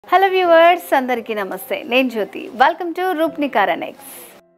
hello viewers అందరికీ నమస్తే నేను Jyothi welcome to Roopnikar annex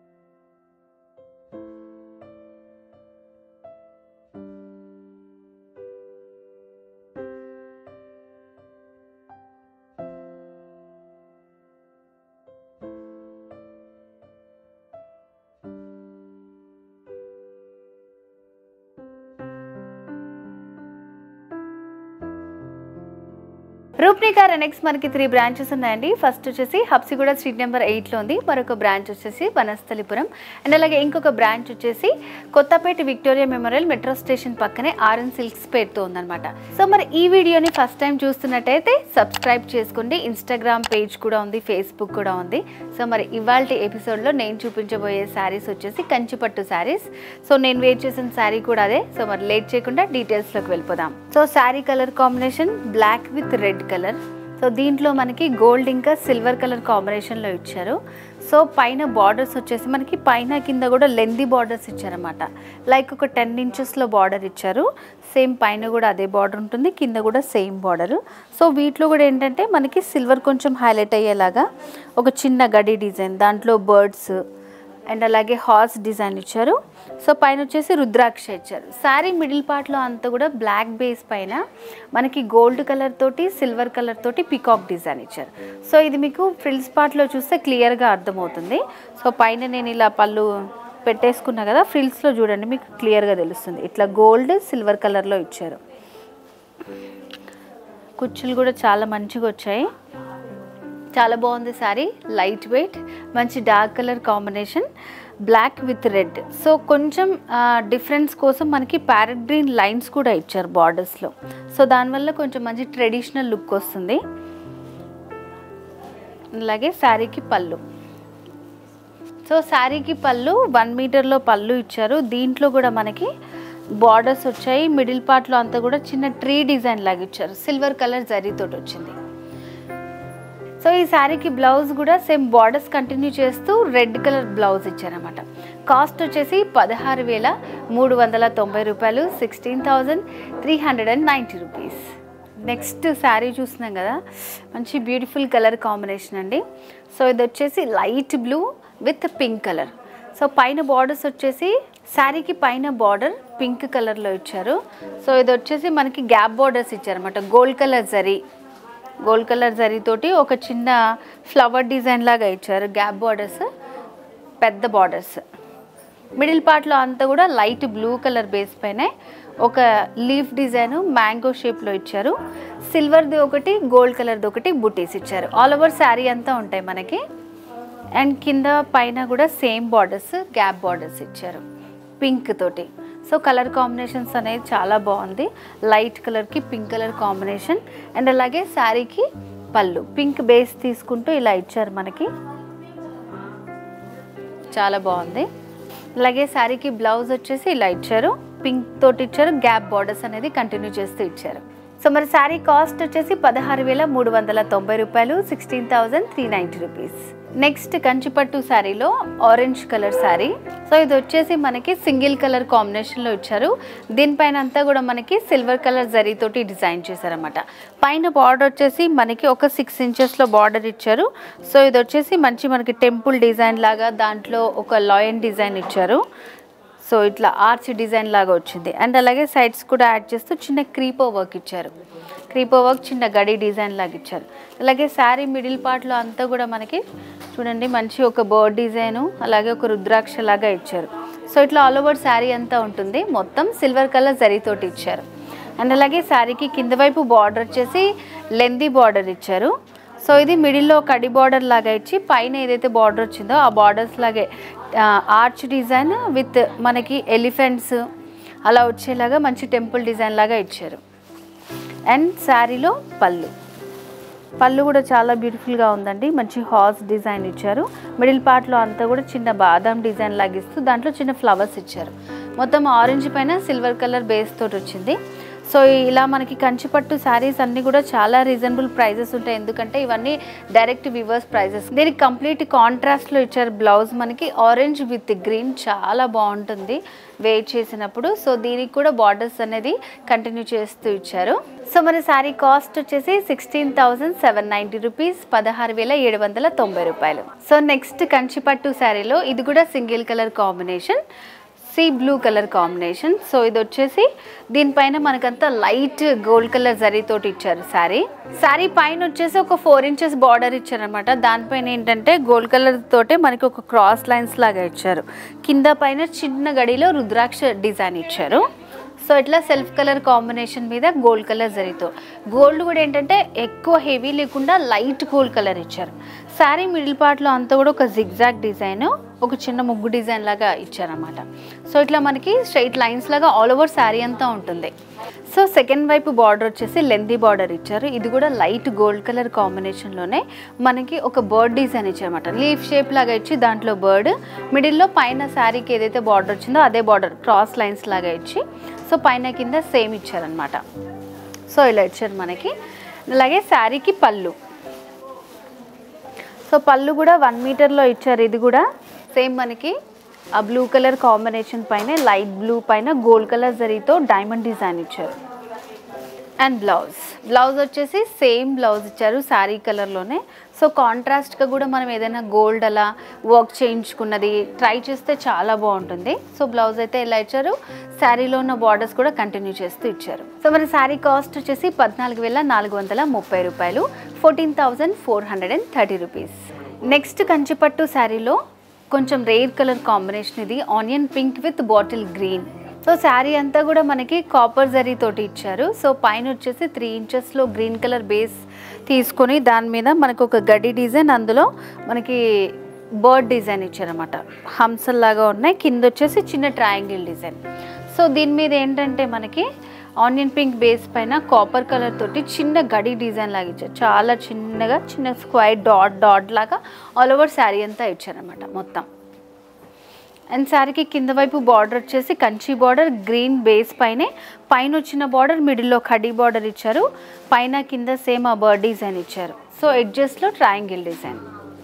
Roopnikar annex మనకి త్రీ బ్రాంచెస్ ఉన్నాయండి ఫస్ట్ వచ్చేసి హబ్సిగూడ స్ట్రీట్ నెంబర్ ఎయిట్లో ఉంది మరొక బ్రాంచ్ వచ్చేసి వనస్థలిపురం అండ్ అలాగే ఇంకొక బ్రాంచ్ వచ్చేసి Kothapet Victoria Memorial metro station పక్కనే ఆర్ఎన్ సిల్క్స్ పేరుతో ఉందన్నమాట సో మరి ఈ వీడియోని ఫస్ట్ టైం చూస్తున్నట్టయితే సబ్స్క్రైబ్ చేసుకోండి ఇన్స్టాగ్రామ్ పేజ్ కూడా ఉంది ఫేస్బుక్ కూడా ఉంది సో మరి ఇవాళ ఎపిసోడ్లో నేను చూపించబోయే శారీస్ వచ్చేసి కంచిపట్టు శారీస్ సో నేను వేర్ చేసిన శారీ కూడా అదే సో మరి లేట్ చేయకుండా డీటెయిల్స్లోకి వెళ్ళిపోదాం so sari colour combination black with red colour so దీంట్లో మనకి గోల్డ్ ఇంకా సిల్వర్ కలర్ కాంబినేషన్లో ఇచ్చారు సో పైన బార్డర్స్ వచ్చేసి మనకి పైన కింద కూడా లెందీ బార్డర్స్ ఇచ్చారన్నమాట లైక్ ఒక టెన్ ఇంచెస్లో బార్డర్ ఇచ్చారు సేమ్ పైన కూడా అదే బార్డర్ ఉంటుంది కింద కూడా సేమ్ బార్డర్ సో వీటిలో కూడా ఏంటంటే మనకి సిల్వర్ కొంచెం హైలైట్ అయ్యేలాగా ఒక చిన్న గడి డిజైన్ దాంట్లో బర్డ్స్ అండ్ అలాగే హార్స్ డిజైన్ ఇచ్చారు సో పైన వచ్చేసి రుద్రాక్ష ఇచ్చారు శారీ మిడిల్ పార్ట్లో అంతా కూడా బ్లాక్ బేస్ పైన మనకి గోల్డ్ కలర్ తోటి సిల్వర్ కలర్ తోటి పికాక్ డిజైన్ ఇచ్చారు సో ఇది మీకు ఫ్రిల్స్ పార్ట్లో చూస్తే క్లియర్గా అర్థమవుతుంది సో పైన నేను ఇలా పళ్ళు పెట్టేసుకున్నా కదా ఫ్రిల్స్లో చూడండి మీకు క్లియర్గా తెలుస్తుంది ఇట్లా గోల్డ్ సిల్వర్ కలర్లో ఇచ్చారు కుచ్చులు కూడా చాలా మంచిగా వచ్చాయి చాలా బాగుంది శారీ లైట్ వెయిట్ మంచి dark colour combination black with red so కొంచెం డిఫరెన్స్ కోసం మనకి ప్యారెట్ గ్రీన్ లైన్స్ కూడా ఇచ్చారు బార్డర్స్లో సో దానివల్ల కొంచెం మంచి ట్రెడిషనల్ లుక్ వస్తుంది అలాగే శారీకి పళ్ళు సో శారీకి పళ్ళు వన్ మీటర్లో పళ్ళు ఇచ్చారు దీంట్లో కూడా మనకి బార్డర్స్ వచ్చాయి మిడిల్ పార్ట్లో అంతా కూడా చిన్న ట్రీ డిజైన్ లాగా ఇచ్చారు సిల్వర్ కలర్ జరీతోటి వచ్చింది సో ఈ శారీకి బ్లౌజ్ కూడా సేమ్ బార్డర్స్ కంటిన్యూ చేస్తూ రెడ్ కలర్ బ్లౌజ్ ఇచ్చారనమాట కాస్ట్ వచ్చేసి పదహారు వేల మూడు వందల తొంభై రూపాయలు sixteen thousand three hundred and ninety rupees next sari చూస్తున్నాం కదా మంచి బ్యూటిఫుల్ కలర్ కాంబినేషన్ అండి సో ఇది వచ్చేసి light blue with pink colour so పైన బార్డర్స్ వచ్చేసి శారీకి పైన బార్డర్ పింక్ కలర్లో ఇచ్చారు సో ఇది వచ్చేసి మనకి గ్యాప్ బార్డర్స్ ఇచ్చారన్నమాట gold colour zari gold colour జరీతోటి ఒక చిన్న ఫ్లవర్ డిజైన్ లాగా ఇచ్చారు గ్యాప్ బార్డర్స్ పెద్ద బార్డర్స్ మిడిల్ పార్ట్లో అంతా కూడా లైట్ బ్లూ కలర్ బేస్ పైన ఒక లీఫ్ డిజైన్ మ్యాంగో షేప్లో ఇచ్చారు సిల్వర్ది ఒకటి గోల్డ్ కలర్ది ఒకటి బుటీస్ ఇచ్చారు ఆల్ ఓవర్ శారీ అంతా ఉంటాయి మనకి అండ్ కింద పైన కూడా సేమ్ బార్డర్స్ గ్యాప్ బార్డర్స్ ఇచ్చారు పింక్ తోటి సో కలర్ కాంబినేషన్స్ అనేది చాలా బాగుంది లైట్ కలర్కి పింక్ కలర్ కాంబినేషన్ అండ్ అలాగే శారీకి పళ్ళు పింక్ బేస్ తీసుకుంటూ ఇలా ఇచ్చారు మనకి చాలా బాగుంది అలాగే శారీకి బ్లౌజ్ వచ్చేసి ఇలా ఇచ్చారు పింక్ తోటి ఇచ్చారు గ్యాప్ బార్డర్స్ అనేది కంటిన్యూ చేస్తూ ఇచ్చారు సో మరి శారీ కాస్ట్ వచ్చేసి పదహారు వేల మూడు వందల తొంభై రూపాయలు sixteen thousand three ninety rupees next కంచిపట్టు శారీలో ఆరెంజ్ కలర్ శారీ సో ఇది వచ్చేసి మనకి సింగిల్ కలర్ కాంబినేషన్లో ఇచ్చారు దీనిపైన అంతా కూడా మనకి సిల్వర్ కలర్ జరీతోటి డిజైన్ చేశారన్నమాట పైన బార్డర్ వచ్చేసి మనకి ఒక సిక్స్ ఇంచెస్లో బార్డర్ ఇచ్చారు సో ఇది వచ్చేసి మంచి మనకి టెంపుల్ డిజైన్ లాగా దాంట్లో ఒక లాయన్ డిజైన్ ఇచ్చారు సో ఇట్లా ఆర్చ్ డిజైన్ లాగా వచ్చింది అండ్ అలాగే సైడ్స్ కూడా యాడ్ చేస్తూ చిన్న క్రీపో వర్క్ ఇచ్చారు క్రీపో వర్క్ చిన్న గడి డిజైన్ లాగా ఇచ్చారు అలాగే శారీ మిడిల్ పార్ట్లో అంతా కూడా మనకి చూడండి మంచి ఒక బర్డ్ డిజైను అలాగే ఒక రుద్రాక్ష లాగా ఇచ్చారు సో ఇట్లా ఆల్ ఓవర్ శారీ అంతా ఉంటుంది మొత్తం సిల్వర్ కలర్ జరీతోటి ఇచ్చారు అండ్ అలాగే శారీకి కింద వైపు బార్డర్ వచ్చేసి లెందీ బార్డర్ ఇచ్చారు సో ఇది మిడిల్లో కడి బార్డర్ లాగా ఇచ్చి పైన ఏదైతే బార్డర్ వచ్చిందో ఆ బార్డర్స్ లాగే ఆర్చ్ డిజైన్ విత్ మనకి ఎలిఫెంట్స్ అలా వచ్చేలాగా మంచి టెంపుల్ డిజైన్ లాగా ఇచ్చారు అండ్ శారీలో పళ్ళు పళ్ళు కూడా చాలా బ్యూటిఫుల్గా ఉందండి మంచి హార్స్ డిజైన్ ఇచ్చారు మిడిల్ పార్ట్లో అంతా కూడా చిన్న బాదాం డిజైన్ లాగిస్తూ దాంట్లో చిన్న ఫ్లవర్స్ ఇచ్చారు మొత్తం ఆరెంజ్ పైన సిల్వర్ కలర్ బేస్ తోటి వచ్చింది సో ఇలా మనకి కంచిపట్టు శారీస్ అన్నీ కూడా చాలా రీజనబుల్ ప్రైజెస్ ఉంటాయి ఎందుకంటే ఇవన్నీ డైరెక్ట్ వివర్స్ ప్రైజెస్ దీనికి కంప్లీట్ కాంట్రాస్ట్లో ఇచ్చారు బ్లౌజ్ మనకి ఆరెంజ్ విత్ గ్రీన్ చాలా బాగుంటుంది వెయిట్ చేసినప్పుడు సో దీనికి కూడా బార్డర్స్ అనేది కంటిన్యూ చేస్తూ ఇచ్చారు సో మరి శారీ కాస్ట్ వచ్చేసి sixteen thousand seven ninety rupees పదహారు వేల ఏడు వందల తొంభై రూపాయలు సో నెక్స్ట్ కంచిపట్టు శారీలో ఇది కూడా single colour combination sea blue colour combination so ఇది వచ్చేసి దీనిపైన మనకంతా లైట్ గోల్డ్ కలర్ జరీతోటి ఇచ్చారు శారీ శారీ పైన వచ్చేసి ఒక ఫోర్ ఇంచెస్ బార్డర్ ఇచ్చారనమాట దానిపైన ఏంటంటే గోల్డ్ కలర్ తోటే మనకి ఒక క్రాస్ లైన్స్ లాగా ఇచ్చారు కింద పైన చిన్న గడిలో రుద్రాక్ష డిజైన్ ఇచ్చారు సో ఇట్లా సెల్ఫ్ కలర్ కాంబినేషన్ మీద గోల్డ్ కలర్ జరీతో గోల్డ్ కూడా ఏంటంటే ఎక్కువ హెవీ లేకుండా లైట్ గోల్డ్ కలర్ ఇచ్చారు శారీ మిడిల్ పార్ట్లో అంతా కూడా ఒక జిగ్జాగ్ డిజైన్ ఒక చిన్న ముగ్గు డిజైన్ లాగా ఇచ్చారన్నమాట సో ఇట్లా మనకి స్ట్రైట్ లైన్స్ లాగా ఆల్ ఓవర్ శారీ అంతా ఉంటుంది సో సెకండ్ వైపు బార్డర్ వచ్చేసి లెందీ బార్డర్ ఇచ్చారు ఇది కూడా లైట్ గోల్డ్ కలర్ కాంబినేషన్లోనే మనకి ఒక బర్డ్ డిజైన్ ఇచ్చారన్నమాట లీఫ్ షేప్ లాగా ఇచ్చి దాంట్లో బర్డ్ మిడిల్లో పైన శారీకి ఏదైతే బార్డర్ వచ్చిందో అదే బార్డర్ క్రాస్ లైన్స్ లాగా ఇచ్చి సో పైన కింద సేమ్ ఇచ్చారనమాట సో ఇలా ఇచ్చారు మనకి అలాగే శారీకి పళ్ళు సో పళ్ళు కూడా వన్ మీటర్లో ఇచ్చారు ఇది కూడా సేమ్ మనకి ఆ బ్లూ కలర్ కాంబినేషన్ పైన లైట్ బ్లూ పైన గోల్డ్ కలర్ జరీతో డైమండ్ డిజైన్ ఇచ్చారు అండ్ బ్లౌజ్ బ్లౌజ్ వచ్చేసి సేమ్ బ్లౌజ్ ఇచ్చారు శారీ కలర్లోనే సో కాంట్రాస్ట్గా కూడా మనం ఏదైనా గోల్డ్ అలా వర్క్ చేయించుకున్నది ట్రై చేస్తే చాలా బాగుంటుంది సో బ్లౌజ్ అయితే ఎలా ఇచ్చారు శారీలో ఉన్న బార్డర్స్ కూడా కంటిన్యూ చేస్తూ ఇచ్చారు సో మరి శారీ కాస్ట్ వచ్చేసి పద్నాలుగు వేల నాలుగు వందల ముప్పై రూపాయలు fourteen thousand four hundred and thirty rupees next కంచిపట్టు శారీలో కొంచెం రేర్ కలర్ కాంబినేషన్ ఇది onion pink with bottle green so sari అంతా కూడా మనకి కాపర్ జరీ తోటి ఇచ్చారు సో పైన వచ్చేసి త్రీ ఇంచెస్లో గ్రీన్ కలర్ బేస్ తీసుకొని దాని మీద మనకు ఒక గడి డిజైన్ అందులో మనకి బర్డ్ డిజైన్ ఇచ్చారన్నమాట హంసల్లాగా ఉన్నాయి కింద వచ్చేసి చిన్న ట్రయాంగిల్ డిజైన్ సో దీని మీద ఏంటంటే మనకి ఆనియన్ పింక్ బేస్ పైన కాపర్ కలర్ తోటి చిన్న గడి డిజైన్ లాగా ఇచ్చారు చాలా చిన్నగా చిన్న స్క్వైర్ డాట్ డాట్ లాగా ఆల్ ఓవర్ శారీ అంతా ఇచ్చారనమాట మొత్తం అండ్ శారీకి కింద వైపు బార్డర్ వచ్చేసి కంచి బార్డర్ గ్రీన్ బేస్ పైనే పైన వచ్చిన బార్డర్ మిడిల్లో కడీ బార్డర్ ఇచ్చారు పైన కింద సేమ్ ఆ బర్డ్ డిజైన్ ఇచ్చారు సో ఎడ్జెస్లో ట్రయాంగిల్ డిజైన్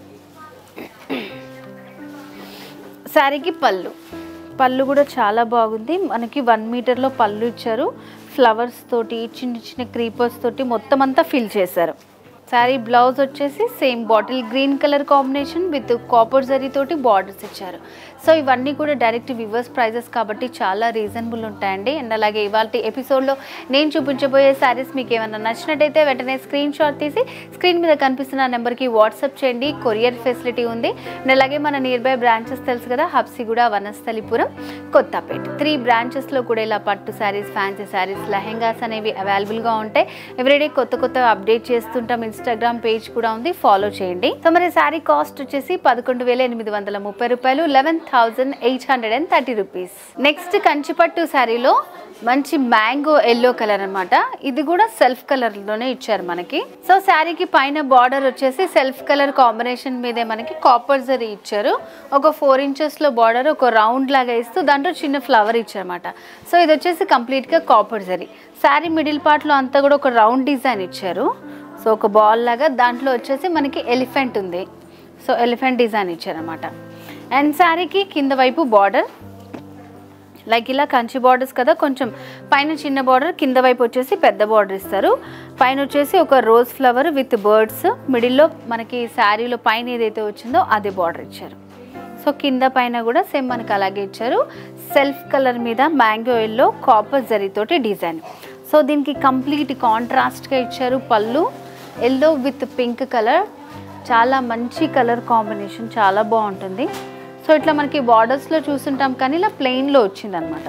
శారీకి పళ్ళు పళ్ళు కూడా చాలా బాగుంది మనకి వన్ మీటర్లో పళ్ళు ఇచ్చారు ఫ్లవర్స్ తోటి చిన్న చిన్న క్రీపర్స్ తోటి మొత్తం అంతా ఫిల్ చేశారు శారీ బ్లౌజ్ వచ్చేసి same bottle green colour combination with copper zari తోటి బార్డర్స్ ఇచ్చారు సో ఇవన్నీ కూడా డైరెక్ట్ వివర్స్ ప్రైజెస్ కాబట్టి చాలా రీజనబుల్ ఉంటాయండి అండ్ అలాగే ఇవాళ ఎపిసోడ్లో నేను చూపించబోయే శారీస్ మీకు ఏమైనా నచ్చినట్టయితే వెంటనే స్క్రీన్ షాట్ తీసి స్క్రీన్ మీద కనిపిస్తున్న నెంబర్కి వాట్సాప్ చేయండి కొరియర్ ఫెసిలిటీ ఉంది అండ్ అలాగే మన నియర్ బై బ్రాంచెస్ తెలుసు కదా హబ్సిగూడ వనస్థలిపురం కొత్తపేట త్రీ బ్రాంచెస్లో కూడా ఇలా పట్టు శారీస్ ఫ్యాన్సీ శారీస్ లెహెంగాస్ అనేవి అవైలబుల్గా ఉంటాయి ఎవ్రీడే కొత్త కొత్త అప్డేట్ చేస్తుంటాం ఇన్స్టాగ్రామ్ పేజ్ కూడా ఉంది ఫాలో చేయండి సో మరి శారీ కాస్ట్ వచ్చేసి పదకొండు వేల ఎనిమిది వందల ముప్పై రూపాయలు eleven thousand eight hundred and thirty rupees next కంచిపట్టు శారీలో మంచి మ్యాంగో ఎల్లో కలర్ అన్నమాట ఇది కూడా సెల్ఫ్ కలర్ లోనే ఇచ్చారు మనకి సో శారీకి పైన బార్డర్ వచ్చేసి సెల్ఫ్ కలర్ కాంబినేషన్ మీదే మనకి కాపర్ జరీ ఇచ్చారు ఒక ఫోర్ ఇంచెస్ లో బార్డర్ ఒక రౌండ్ లాగా ఇస్తూ దాంట్లో చిన్న ఫ్లవర్ ఇచ్చారన్నమాట సో ఇది వచ్చేసి కంప్లీట్ గా copper zari sari middle part లో అంతా కూడా ఒక రౌండ్ డిజైన్ ఇచ్చారు సో ఒక బాల్ లాగా దాంట్లో వచ్చేసి మనకి ఎలిఫెంట్ ఉంది సో ఎలిఫెంట్ డిజైన్ ఇచ్చారన్నమాట అండ్ శారీకి కింద వైపు బార్డర్ లైక్ ఇలా కంచి బార్డర్స్ కదా కొంచెం పైన చిన్న బార్డర్ కింద వైపు వచ్చేసి పెద్ద బార్డర్ ఇస్తారు పైన వచ్చేసి ఒక రోజ్ ఫ్లవర్ విత్ బర్డ్స్ మిడిల్లో మనకి శారీలో పైన ఏదైతే వచ్చిందో అదే బార్డర్ ఇచ్చారు సో కింద పైన కూడా సేమ్ మనకి అలాగే ఇచ్చారు సెల్ఫ్ కలర్ మీద మ్యాంగో ఎల్లో కాపర్ జరీతోటి డిజైన్ సో దీనికి కంప్లీట్ కాంట్రాస్ట్గా ఇచ్చారు పళ్ళు ఎల్లో విత్ పింక్ కలర్ చాలా మంచి కలర్ కాంబినేషన్ చాలా బాగుంటుంది సో ఇట్లా మనకి బార్డర్స్లో చూస్తుంటాం కానీ ఇలా ప్లెయిన్లో వచ్చిందనమాట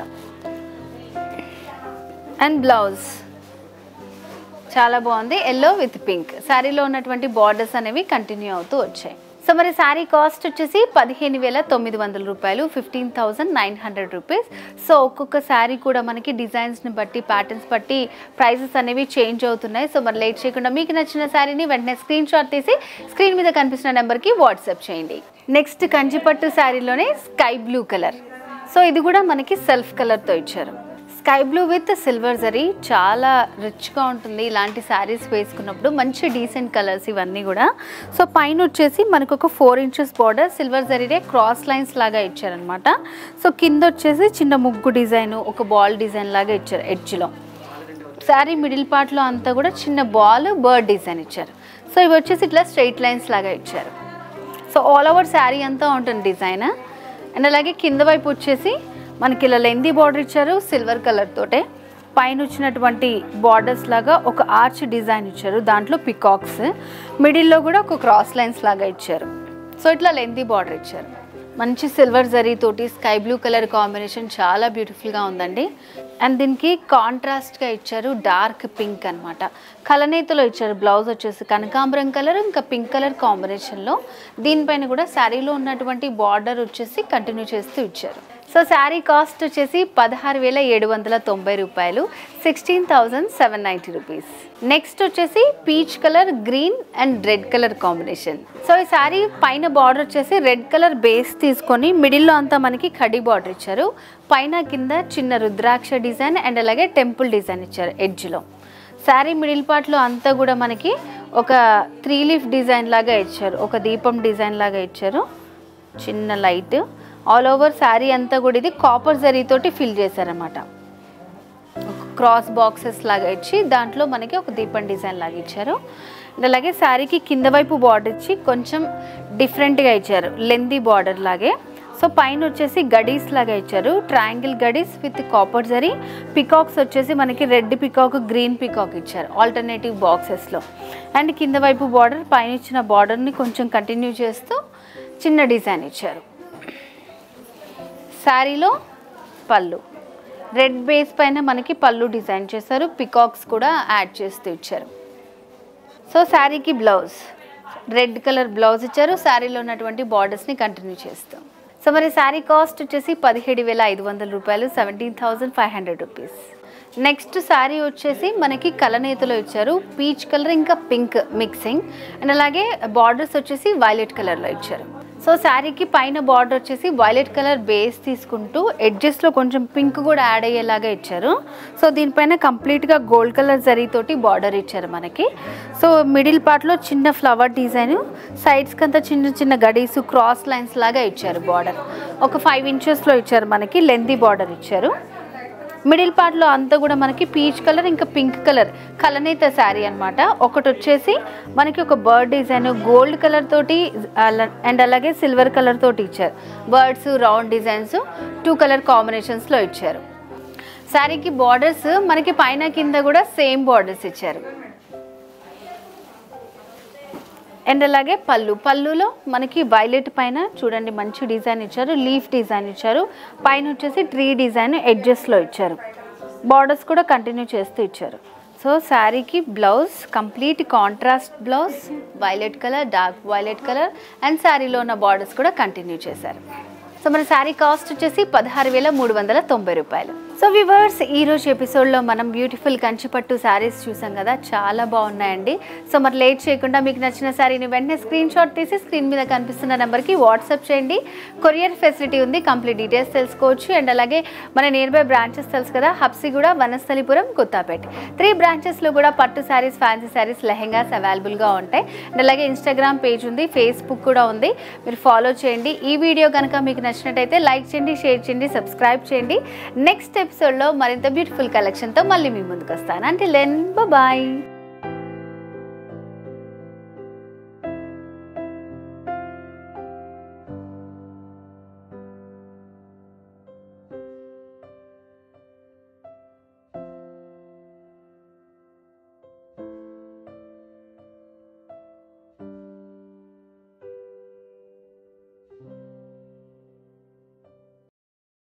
అండ్ బ్లౌజ్ చాలా బాగుంది ఎల్లో విత్ పింక్ శారీలో ఉన్నటువంటి బార్డర్స్ అనేవి కంటిన్యూ అవుతూ వచ్చాయి సో మరి శారీ కాస్ట్ వచ్చేసి పదిహేను వేల తొమ్మిది వందల రూపాయలు fifteen thousand nine hundred rupees so ఒక్కొక్క శారీ కూడా మనకి డిజైన్స్ని బట్టి ప్యాటర్న్స్ బట్టి ప్రైసెస్ అనేవి చేంజ్ అవుతున్నాయి సో మరి లేట్ చేయకుండా మీకు నచ్చిన శారీని వెంటనే స్క్రీన్ షాట్ తీసి స్క్రీన్ మీద కనిపిస్తున్న నెంబర్కి వాట్సాప్ చేయండి నెక్స్ట్ కంచిపట్టు శారీలోనే స్కై బ్లూ కలర్ సో ఇది కూడా మనకి సెల్ఫ్ కలర్తో ఇచ్చారు sky blue with silver zari చాలా రిచ్గా ఉంటుంది ఇలాంటి శారీస్ వేసుకున్నప్పుడు మంచి డీసెంట్ కలర్స్ ఇవన్నీ కూడా సో పైన వచ్చేసి మనకు ఒక ఫోర్ ఇంచెస్ బార్డర్ సిల్వర్ జరీనే క్రాస్ లైన్స్ లాగా ఇచ్చారనమాట సో కింద వచ్చేసి చిన్న ముగ్గు డిజైన్ ఒక బాల్ డిజైన్ లాగా ఇచ్చారు ఎడ్జ్లో శారీ మిడిల్ పార్ట్లో అంతా కూడా చిన్న బాల్ బర్డ్ డిజైన్ ఇచ్చారు సో ఇవి వచ్చేసి ఇట్లా స్ట్రైట్ లైన్స్ లాగా ఇచ్చారు సో ఆల్ ఓవర్ శారీ అంతా ఉంటుంది డిజైన్ అండ్ అలాగే కింద వైపు వచ్చేసి మనకి ఇలా లెందీ బార్డర్ ఇచ్చారు సిల్వర్ కలర్ తోటే పైన వచ్చినటువంటి బార్డర్స్ లాగా ఒక ఆర్చ్ డిజైన్ ఇచ్చారు దాంట్లో పికాక్స్ మిడిల్లో కూడా ఒక క్రాస్ లైన్స్ లాగా ఇచ్చారు సో ఇట్లా లెందీ బార్డర్ ఇచ్చారు మంచి సిల్వర్ జరీ తోటి స్కై బ్లూ కలర్ కాంబినేషన్ చాలా బ్యూటిఫుల్గా ఉందండి అండ్ దీనికి కాంట్రాస్ట్గా ఇచ్చారు డార్క్ పింక్ అనమాట కలనేతలో ఇచ్చారు బ్లౌజ్ వచ్చేసి కనకాంబరం కలర్ ఇంకా పింక్ కలర్ కాంబినేషన్లో దీనిపైన కూడా శారీలో ఉన్నటువంటి బార్డర్ వచ్చేసి కంటిన్యూ చేస్తూ ఇచ్చారు సో శారీ కాస్ట్ వచ్చేసి పదహారు వేల ఏడు వందల తొంభై రూపాయలు sixteen thousand seven ninety rupees next వచ్చేసి peach colour green and red colour combination so ఈ శారీ పైన బార్డర్ వచ్చేసి రెడ్ కలర్ బేస్ తీసుకొని మిడిల్లో అంతా మనకి కడి బార్డర్ ఇచ్చారు పైన కింద చిన్న రుద్రాక్ష డిజైన్ అండ్ అలాగే టెంపుల్ డిజైన్ ఇచ్చారు ఎడ్జ్లో శారీ మిడిల్ పార్ట్లో అంతా కూడా మనకి ఒక త్రీ లీఫ్ డిజైన్ లాగా ఇచ్చారు ఒక దీపం డిజైన్ లాగా ఇచ్చారు చిన్న లైట్ ఆల్ ఓవర్ శారీ అంతా కూడా ఇది కాపర్ జరీతోటి ఫిల్ చేశారన్నమాట క్రాస్ బాక్సెస్ లాగా ఇచ్చి దాంట్లో మనకి ఒక దీపం డిజైన్ లాగా ఇచ్చారు అండ్ అలాగే శారీకి కింద వైపు బార్డర్ ఇచ్చి కొంచెం డిఫరెంట్గా ఇచ్చారు లెందీ బార్డర్ లాగే సో పైన వచ్చేసి గడీస్ లాగా ఇచ్చారు ట్రయాంగిల్ గడీస్ విత్ కాపర్ జరీ పికాక్స్ వచ్చేసి మనకి రెడ్ పికాక్ గ్రీన్ పికాక్ ఇచ్చారు ఆల్టర్నేటివ్ బాక్సెస్లో అండ్ కింద వైపు బార్డర్ పైన ఇచ్చిన బార్డర్ని కొంచెం కంటిన్యూ చేస్తూ చిన్న డిజైన్ ఇచ్చారు శారీలో పళ్ళు రెడ్ బేస్ పైన మనకి పళ్ళు డిజైన్ చేశారు పికాక్స్ కూడా యాడ్ చేస్తూ ఇచ్చారు సో శారీకి బ్లౌజ్ రెడ్ కలర్ బ్లౌజ్ ఇచ్చారు శారీలో ఉన్నటువంటి బార్డర్స్ని కంటిన్యూ చేస్తాం సో మరి శారీ కాస్ట్ వచ్చేసి పదిహేడు వేల ఐదు వందల రూపాయలు seventeen thousand five hundred rupees next sari వచ్చేసి మనకి కలనేతలో ఇచ్చారు పీచ్ కలర్ ఇంకా పింక్ మిక్సింగ్ అండ్ అలాగే బార్డర్స్ వచ్చేసి వైలెట్ కలర్లో ఇచ్చారు సో శారీకి పైన బార్డర్ వచ్చేసి వైలెట్ కలర్ బేస్ తీసుకుంటూ ఎడ్జెస్లో కొంచెం పింక్ కూడా యాడ్ అయ్యేలాగా ఇచ్చారు సో దీనిపైన కంప్లీట్గా గోల్డ్ కలర్ జరీతోటి బార్డర్ ఇచ్చారు మనకి సో మిడిల్ పార్ట్లో చిన్న ఫ్లవర్ డిజైన్ సైడ్స్కి అంతా చిన్న చిన్న గడీస్ క్రాస్ లైన్స్ లాగా ఇచ్చారు బార్డర్ ఒక ఫైవ్ ఇంచెస్లో ఇచ్చారు మనకి లెందీ బార్డర్ ఇచ్చారు మిడిల్ పార్ట్లో అంతా కూడా మనకి పీచ్ కలర్ ఇంకా పింక్ కలర్ కలనేత శారీ అనమాట ఒకటి వచ్చేసి మనకి ఒక బర్డ్ డిజైన్ గోల్డ్ కలర్ తోటి అండ్ అలాగే సిల్వర్ కలర్ తోటి ఇచ్చారు birds round designs two colour కాంబినేషన్స్లో ఇచ్చారు శారీకి బార్డర్స్ మనకి పైన కింద కూడా సేమ్ బార్డర్స్ ఇచ్చారు అండ్ అలాగే పళ్ళు పళ్ళులో మనకి వైలెట్ పైన చూడండి మంచి డిజైన్ ఇచ్చారు లీఫ్ డిజైన్ ఇచ్చారు పైన వచ్చేసి ట్రీ డిజైన్ ఎడ్జెస్లో ఇచ్చారు బార్డర్స్ కూడా కంటిన్యూ చేస్తూ ఇచ్చారు సో శారీకి blouse complete contrast blouse violet colour dark violet colour and శారీలో ఉన్న బార్డర్స్ కూడా కంటిన్యూ చేశారు సో మన శారీ కాస్ట్ వచ్చేసి పదహారు వేల మూడు వందల తొంభై రూపాయలు సో వివర్స్ ఈ రోజు ఎపిసోడ్లో మనం బ్యూటిఫుల్ కంచిపట్టు శారీస్ చూసాం కదా చాలా బాగున్నాయండి సో మరి లేట్ చేయకుండా మీకు నచ్చిన శారీని వెంటనే స్క్రీన్ షాట్ తీసి స్క్రీన్ మీద కనిపిస్తున్న నెంబర్కి వాట్సాప్ చేయండి కొరియర్ ఫెసిలిటీ ఉంది కంప్లీట్ డీటెయిల్స్ తెలుసుకోవచ్చు అండ్ అలాగే మన నియర్ బై బ్రాంచెస్ తెలుసు కదా హబ్సిగూడ వనస్థలిపురం కొత్తపేట త్రీ బ్రాంచెస్లో కూడా పట్టు శారీస్ ఫ్యాన్సీ శారీస్ లెహెంగాస్ అవైలబుల్గా ఉంటాయి అండ్ అలాగే ఇన్స్టాగ్రామ్ పేజ్ ఉంది ఫేస్బుక్ కూడా ఉంది మీరు ఫాలో చేయండి ఈ వీడియో కనుక మీకు నచ్చినట్టయితే లైక్ చేయండి షేర్ చేయండి సబ్స్క్రైబ్ చేయండి నెక్స్ట్ ఎపిసోడ్లో మరింత బ్యూటిఫుల్ కలెక్షన్తో మళ్ళీ మీ ముందుకు వస్తాను అంటే లెన్ బాయ్